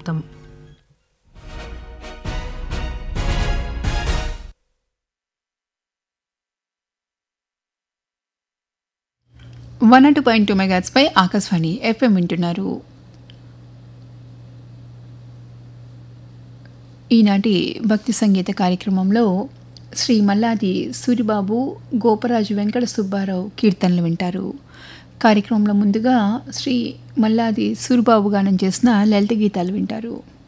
సమాప్తం one two point two మెగాట్స్పై Akashvani FM వింటున్నారు ఈనాటి భక్తి సంగీత కార్యక్రమంలో శ్రీ మల్లాది సూరిబాబు గోపరాజు వెంకట సుబ్బారావు కీర్తనలు వింటారు కార్యక్రమంలో ముందుగా శ్రీ మల్లాది సూరిబాబు గానం చేసిన లలిత గీతాలు వింటారు